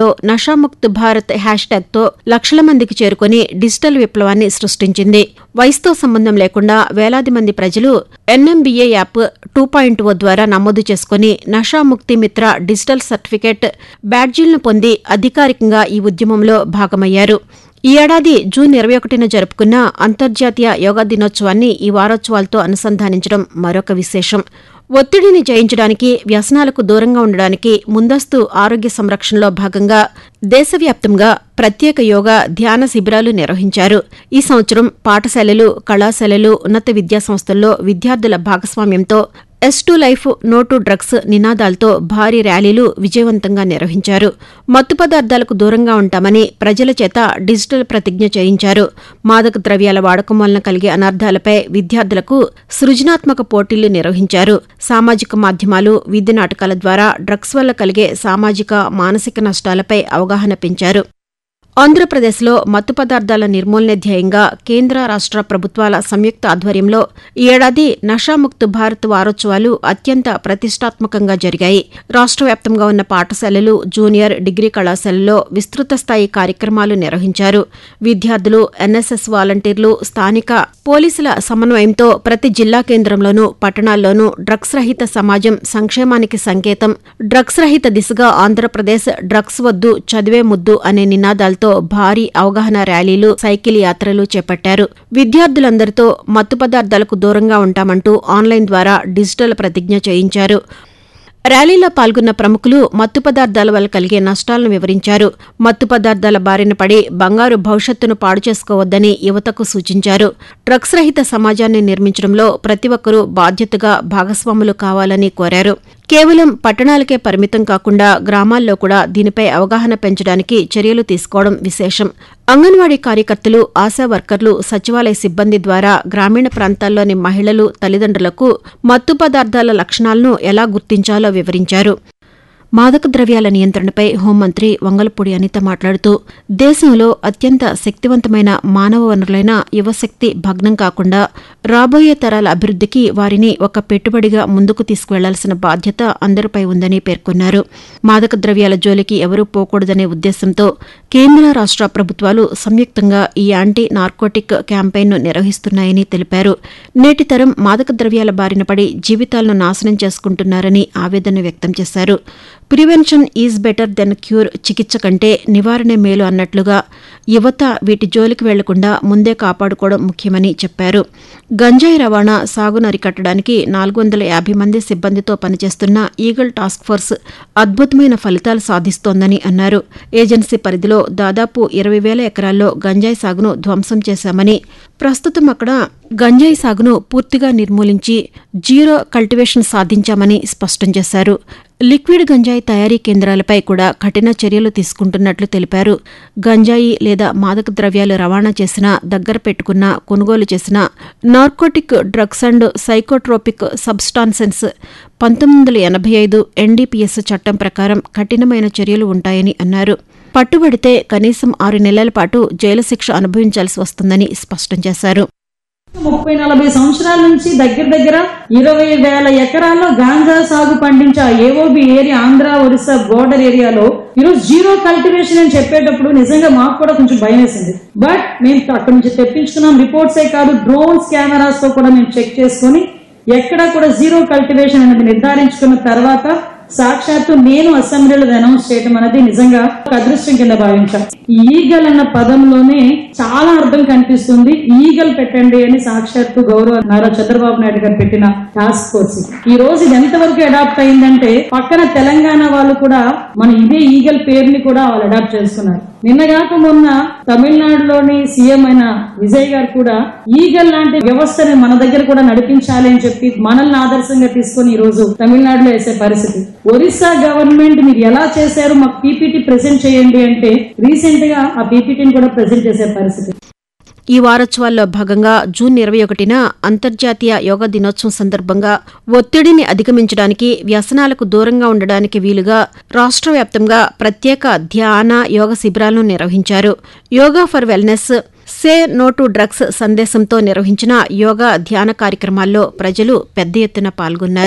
Nasha Mukt Bharat hash ట్యాగ్తో లక్షల మందికి చేరుకుని డిజిటల్ విప్లవాన్ని సృష్టించింది వయసుతో సంబంధం లేకుండా వేలాది మంది ప్రజలు NMBA app two point O ద్వారా నమోదు చేసుకుని నషాముక్తి మిత్ర డిజిటల్ సర్టిఫికెట్ బ్యాడ్జీలను పొంది అధికారికంగా ఈ ఉద్యమంలో భాగమయ్యారు ఈ ఏడాది జూన్ ఇరవై ఒకటిన జరుపుకున్న అంతర్జాతీయ యోగా దినోత్సవాన్ని ఈ వారోత్సవాలతో అనుసంధానించడం మరొక విశేషం ఒత్తిడిని జయించడానికి వ్యసనాలకు దూరంగా ఉండడానికి ముందస్తు ఆరోగ్య సంరక్షణలో భాగంగా దేశవ్యాప్తంగా ప్రత్యేక యోగా ధ్యాన శిబిరాలు నిర్వహించారు ఈ సంవత్సరం పాఠశాలలు కళాశాలలు ఉన్నత విద్యాసంస్థల్లో విద్యార్థుల భాగస్వామ్యంతో yes to life no to drugs నినాదాలతో భారీ ర్యాలీలు విజయవంతంగా నిర్వహించారు మత్తు పదార్థాలకు దూరంగా ఉంటామని ప్రజల చేత డిజిటల్ ప్రతిజ్ఞ చేయించారు మాదక ద్రవ్యాల వాడకం వలన కలిగే అనర్థాలపై విద్యార్థులకు సృజనాత్మక పోటీలు నిర్వహించారు సామాజిక మాధ్యమాలు వీధి నాటకాల ద్వారా డ్రగ్స్ వల్ల కలిగే సామాజిక మానసిక నష్టాలపై అవగాహన పెంచారు ఆంధ్రప్రదేశ్లో మత్తు పదార్థాల నిర్మూలనే ధ్యేయంగా కేంద్ర రాష్ట్ర ప్రభుత్వాల సంయుక్త ఆధ్వర్యంలో ఈ ఏడాది నషాముక్త్ భారత్ వారోత్సవాలు అత్యంత ప్రతిష్టాత్మకంగా జరిగాయి రాష్ట్ర వ్యాప్తంగా ఉన్న పాఠశాలలు జూనియర్ డిగ్రీ కళాశాలల్లో విస్తృత స్థాయి కార్యక్రమాలు నిర్వహించారు విద్యార్థులు ఎన్ఎస్ఎస్ వాలంటీర్లు స్థానిక పోలీసుల సమన్వయంతో ప్రతి జిల్లా కేంద్రంలోనూ పట్టణాల్లోనూ డ్రగ్స్ రహిత సమాజం సంక్షేమానికి సంకేతం డ్రగ్స్ రహిత దిశగా ఆంధ్రప్రదేశ్ డ్రగ్స్ వద్దు చదివే ముద్దు అనే నినాదాలతో భారీ అవగాహన ర్యాలీలు సైకిల్ యాత్రలు చేపట్టారు విద్యార్థులందరితో మత్తు పదార్థాలకు దూరంగా ఉంటామంటూ ఆన్లైన్ ద్వారా డిజిటల్ ప్రతిజ్ఞ చేయించారు ర్యాలీలో పాల్గొన్న ప్రముఖులు మత్తు పదార్థాల వల్ల కలిగే నష్టాలను వివరించారు మత్తు పదార్థాల బారిన పడి బంగారు భవిష్యత్తును పాడు చేసుకోవద్దని యువతకు సూచించారు డ్రగ్స్ రహిత సమాజాన్ని నిర్మించడంలో ప్రతి ఒక్కరూ బాధ్యతగా భాగస్వాములు కావాలని కోరారు కేవలం పట్టణాలకే పరిమితం కాకుండా గ్రామాల్లో కూడా దీనిపై అవగాహన పెంచడానికి చర్యలు తీసుకోవడం విశేషం అంగన్వాడీ కార్యకర్తలు ఆశా వర్కర్లు సచివాలయ సిబ్బంది ద్వారా గ్రామీణ ప్రాంతాల్లోని మహిళలు తల్లిదండ్రులకు మత్తు పదార్థాల లక్షణాలను ఎలా గుర్తించాలో వివరించారు మాదక ద్రవ్యాల నియంత్రణపై హోంమంత్రి వంగలపూడి అనిత మాట్లాడుతూ దేశంలో అత్యంత శక్తివంతమైన మానవ వనరులైన యువశక్తి భగ్నం కాకుండా రాబోయే తరాల అభివృద్ధికి వారిని ఒక పెట్టుబడిగా ముందుకు తీసుకువెళ్లాల్సిన బాధ్యత అందరిపై ఉందని పేర్కొన్నారు మాదక ద్రవ్యాల జోలికి ఎవరూ పోకూడదనే ఉద్దేశంతో కేంద్ర రాష్ట్ర ప్రభుత్వాలు సంయుక్తంగా ఈ యాంటీ నార్కోటిక్ క్యాంపెయిన్ను నిర్వహిస్తున్నాయని తెలిపారు నేటి తరం మాదక ద్రవ్యాల బారిన పడి జీవితాలను నాశనం చేసుకుంటున్నారని ఆవేదన వ్యక్తం చేశారు prevention is better then cure చికిత్స కంటే నివారణే మేలు అన్నట్లుగా యువత వీటి జోలికి వెళ్లకుండా ముందే కాపాడుకోవడం ముఖ్యమని చెప్పారు గంజాయి రవాణా సాగును అరికట్టడానికి నాలుగు వందల యాభై మంది సిబ్బందితో పనిచేస్తున్న ఈగల్ టాస్క్ ఫోర్స్ అద్భుతమైన ఫలితాలు సాధిస్తోందని అన్నారు ఏజెన్సీ పరిధిలో దాదాపు ఇరవై వేల ఎకరాల్లో గంజాయి సాగును ధ్వంసం చేశామని ప్రస్తుతం అక్కడ గంజాయి సాగును పూర్తిగా నిర్మూలించి జీరో కల్టివేషన్ సాధించామని స్పష్టం చేశారు లిక్విడ్ గంజాయి తయారీ కేంద్రాలపై కూడా కఠిన చర్యలు తీసుకుంటున్నట్లు తెలిపారు గంజాయి లేదా మాదక ద్రవ్యాలు రవాణా చేసిన దగ్గర పెట్టుకున్న కొనుగోలు చేసిన narcotic drugs and psychotropic substances పంతొమ్మిది వందల ఎనభై ఐదు ఎన్డీపీఎస్ చట్టం ప్రకారం కఠినమైన చర్యలు ఉంటాయని అన్నారు పట్టుబడితే కనీసం ఆరు నెలల పాటు జైలు శిక్ష అనుభవించాల్సి వస్తుందని స్పష్టం చేశారు ముప్పై నలభై సంవత్సరాల నుంచి దగ్గర దగ్గర ఇరవై వేల ఎకరాల్లో గాంజా సాగు పండించే ఆ AOB area Andhra Orissa border ఏరియాలో ఈరోజు జీరో కల్టివేషన్ అని చెప్పేటప్పుడు నిజంగా మాకు కూడా కొంచెం భయం వేసింది బట్ మేము అక్కడి నుంచి తెప్పించుకున్నాం రిపోర్ట్సే కాదు డ్రోన్స్ కెమెరాస్ తో కూడా మేము చెక్ చేసుకొని ఎక్కడా కూడా జీరో కల్టివేషన్ అనేది నిర్ధారించుకున్న తర్వాత సాక్షాత్తు నేను అసెంబ్లీలో అనౌన్స్ చేయడం అనేది నిజంగా ఒక అదృష్టం కింద భావించాం ఈగల్ అన్న పదంలోనే చాలా అర్థం కనిపిస్తుంది ఈగల్ పెట్టండి అని సాక్షాత్తు గౌరవ నారా చంద్రబాబు నాయుడు గారు పెట్టిన టాస్క్ ఫోర్స్ ఈ రోజు ఇది ఎంతవరకు అడాప్ట్ అయిందంటే పక్కన తెలంగాణ వాళ్ళు కూడా మన ఇదే ఈగల్ పేరుని కూడా వాళ్ళు అడాప్ట్ చేస్తున్నారు నిన్నగాక మొన్న తమిళనాడులోని సీఎం అయిన విజయ్ గారు కూడా ఈగల్ లాంటి వ్యవస్థని మన దగ్గర కూడా నడిపించాలి అని చెప్పి మనల్ని ఆదర్శంగా తీసుకొని ఈ రోజు తమిళనాడులో వేసే పరిస్థితి ఒరిస్సా గవర్నమెంట్ మీరు ఎలా చేశారు మాకు పీపీటీ ప్రెజెంట్ చేయండి అంటే రీసెంట్ గా ఆ పీపీటీని కూడా ప్రెజెంట్ చేసే పరిస్థితి ఈ వారోత్సవాల్లో భాగంగా జూన్ ఇరవై ఒకటిన అంతర్జాతీయ యోగా దినోత్సవం సందర్భంగా ఒత్తిడిని అధిగమించడానికి వ్యసనాలకు దూరంగా ఉండడానికి వీలుగా రాష్ట్ర వ్యాప్తంగా ప్రత్యేక ధ్యాన యోగ శిబిరాలను నిర్వహించారు yoga for wellness say no to drugs సందేశంతో నిర్వహించిన యోగా ధ్యాన కార్యక్రమాల్లో ప్రజలు పెద్ద ఎత్తున పాల్గొన్నారు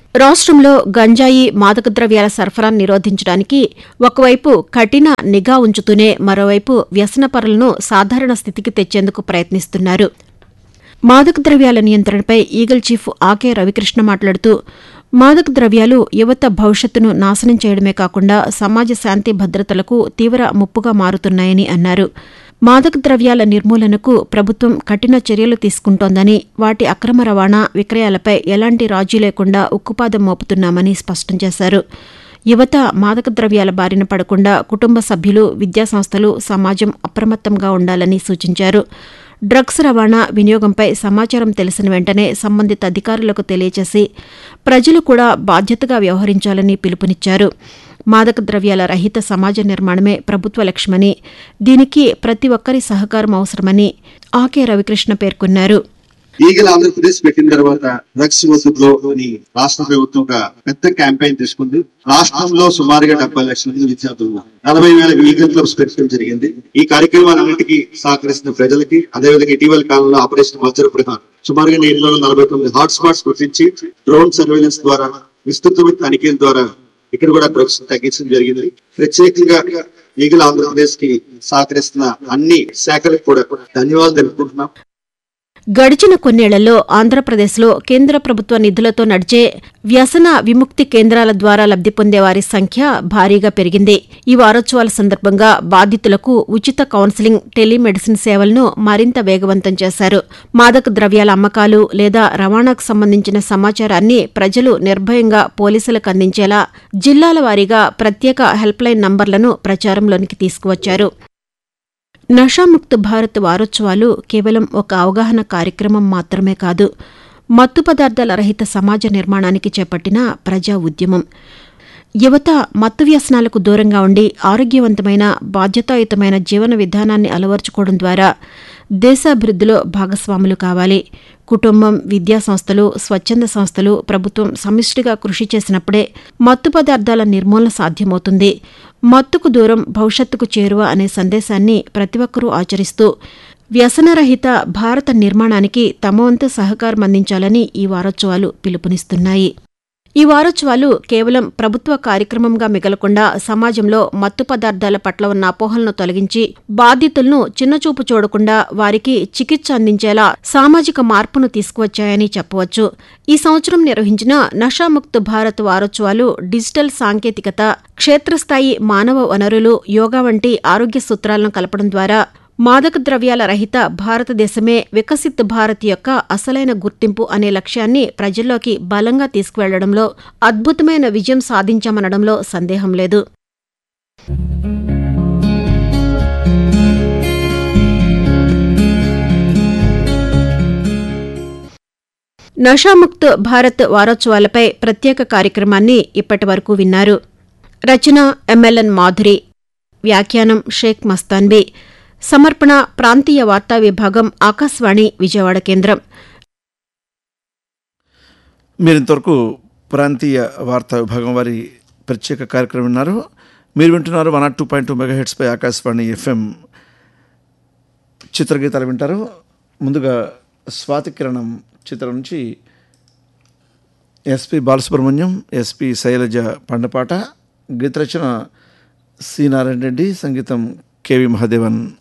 రాష్ట్రంలో గంజాయి మాదక ద్రవ్యాల సరఫరాను నిరోధించడానికి ఒకవైపు కఠిన నిఘా ఉంచుతూనే మరోవైపు వ్యసనపరులను సాధారణ స్థితికి తెచ్చేందుకు ప్రయత్నిస్తున్నారు మాదక ద్రవ్యాల నియంత్రణపై ఈగల్ చీఫ్ ఆకే రవికృష్ణ మాట్లాడుతూ మాదక ద్రవ్యాలు యువత భవిష్యత్తును నాశనం చేయడమే కాకుండా సమాజ శాంతి భద్రతలకు తీవ్ర ముప్పుగా మారుతున్నాయని అన్నారు మాదక ద్రవ్యాల నిర్మూలనకు ప్రభుత్వం కఠిన చర్యలు తీసుకుంటోందని వాటి అక్రమ రవాణా విక్రయాలపై ఎలాంటి రాజీ లేకుండా ఉక్కుపాదం మోపుతున్నామని స్పష్టం చేశారు యువత మాదక ద్రవ్యాల బారిన పడకుండా కుటుంబ సభ్యులు విద్యాసంస్థలు సమాజం అప్రమత్తంగా ఉండాలని సూచించారు డ్రగ్స్ రవాణా వినియోగంపై సమాచారం తెలిసిన వెంటనే సంబంధిత అధికారులకు తెలియచేసి ప్రజలు కూడా బాధ్యతగా వ్యవహరించాలని పిలుపునిచ్చారు మాదక ద్రవ్యాల రహిత సమాజ నిర్మాణమే ప్రభుత్వ లక్ష్యమని దీనికి ప్రతి ఒక్కరి సహకారం అవసరమని ఆకే రవికృష్ణ పేర్కొన్నారు ఈగల్ ఆంధ్రప్రదేశ్ పెట్టిన తర్వాత డ్రగ్స్ వసూలులో అని రాష్ట్ర ప్రభుత్వం ఒక పెద్ద క్యాంపెయిన్ తీసుకుంది రాష్ట్రంలో సుమారుగా డెబ్బై లక్షల మంది విద్యార్థులు నలభై వేల ఈగల్ క్లబ్స్ పెట్టడం జరిగింది ఈ కార్యక్రమాలన్నింటికి సహకరిస్తున్న ప్రజలకి అదేవిధంగా ఇటీవల కాలంలో ఆపరేషన్ మచ్చర ప్రధాన్ సుమారుగా ఎనిమిది వందల నలభై తొమ్మిది హాట్ స్పాట్స్ గుర్తించి డ్రోన్ సర్వేలెన్స్ ద్వారా విస్తృతమైన తనిఖీల ద్వారా ఇక్కడ కూడా డ్రగ్స్ తగ్గించడం జరిగింది ప్రత్యేకంగా ఈగల్ ఆంధ్రప్రదేశ్ కి సహకరిస్తున్న అన్ని శాఖలకు కూడా ధన్యవాదాలు తెలుపుకుంటున్నాం గడిచిన కొన్నేళ్లలో ఆంధ్రప్రదేశ్లో కేంద్ర ప్రభుత్వ నిధులతో నడిచే వ్యసన విముక్తి కేంద్రాల ద్వారా లబ్ది పొందే వారి సంఖ్య భారీగా పెరిగింది ఈ వారోత్సవాల సందర్భంగా బాధితులకు ఉచిత కౌన్సిలింగ్ టెలిమెడిసిన్ సేవలను మరింత వేగవంతం చేశారు మాదక ద్రవ్యాల అమ్మకాలు లేదా రవాణాకు సంబంధించిన సమాచారాన్ని ప్రజలు నిర్భయంగా పోలీసులకు అందించేలా జిల్లాల వారీగా ప్రత్యేక హెల్ప్లైన్ నంబర్లను ప్రచారంలోనికి తీసుకువచ్చారు నషాముక్త భారత్ వారోత్సవాలు కేవలం ఒక అవగాహన కార్యక్రమం మాత్రమే కాదు మత్తు పదార్థాల రహిత సమాజ నిర్మాణానికి చేపట్టిన ప్రజా ఉద్యమం యువత మత్తు వ్యసనాలకు దూరంగా ఉండి ఆరోగ్యవంతమైన బాధ్యతాయుతమైన జీవన విధానాన్ని అలవర్చుకోవడం ద్వారా దేశాభివృద్ధిలో భాగస్వాములు కావాలి కుటుంబం విద్యా సంస్థలు స్వచ్ఛంద సంస్థలు ప్రభుత్వం సమిష్టిగా కృషి చేసినప్పుడే మత్తు పదార్థాల నిర్మూలన సాధ్యమవుతుంది మత్తుకు దూరం భవిష్యత్తుకు చేరువ అనే సందేశాన్ని ప్రతి ఒక్కరూ ఆచరిస్తూ వ్యసనరహిత భారత నిర్మాణానికి తమ వంతు సహకారం అందించాలని ఈ వారోత్సవాలు పిలుపునిస్తున్నాయి ఈ వారోత్సవాలు కేవలం ప్రభుత్వ కార్యక్రమంగా మిగలకుండా సమాజంలో మత్తు పదార్థాల పట్ల ఉన్న అపోహలను తొలగించి బాధితులను చిన్నచూపు చూడకుండా వారికి చికిత్స అందించేలా సామాజిక మార్పును తీసుకువచ్చాయని చెప్పవచ్చు ఈ సంవత్సరం నిర్వహించిన నషాముక్త్ భారత్ వారోత్సవాలు డిజిటల్ సాంకేతికత క్షేత్రస్థాయి మానవ వనరులు యోగా వంటి ఆరోగ్య సూత్రాలను కలపడం ద్వారా మాదక ద్రవ్యాల రహిత భారతదేశమే వికసిత్ భారత్ యొక్క అసలైన గుర్తింపు అనే లక్ష్యాన్ని ప్రజల్లోకి బలంగా తీసుకువెళ్లడంలో అద్భుతమైన విజయం సాధించామనడంలో సందేహం లేదు నషాముక్త్ భారత్ వారోత్సవాలపై ప్రత్యేక కార్యక్రమాన్ని ఇప్పటి వరకు విన్నారు రచన ఎంఎల్ఎన్ మాధురి వ్యాఖ్యానం షేక్ మస్తాన్బీ సమర్పణ ప్రాంతీయ వార్తా విభాగం ఆకాశవాణి విజయవాడ కేంద్రం మీరు ఇంతవరకు ప్రాంతీయ వార్తా విభాగం వారి ప్రత్యేక కార్యక్రమం విన్నారు మీరు వింటున్నారు one naught two point two mega హెడ్స్పై ఆకాశవాణి ఎఫ్ఎం చిత్రగీతాలు వింటారు ముందుగా స్వాతి కిరణం చిత్రం నుంచి ఎస్పి బాలసుబ్రహ్మణ్యం ఎస్పి శైలజ పండపాట గీతరచన సి నారాయణ రెడ్డి సంగీతం కెవి మహాదేవన్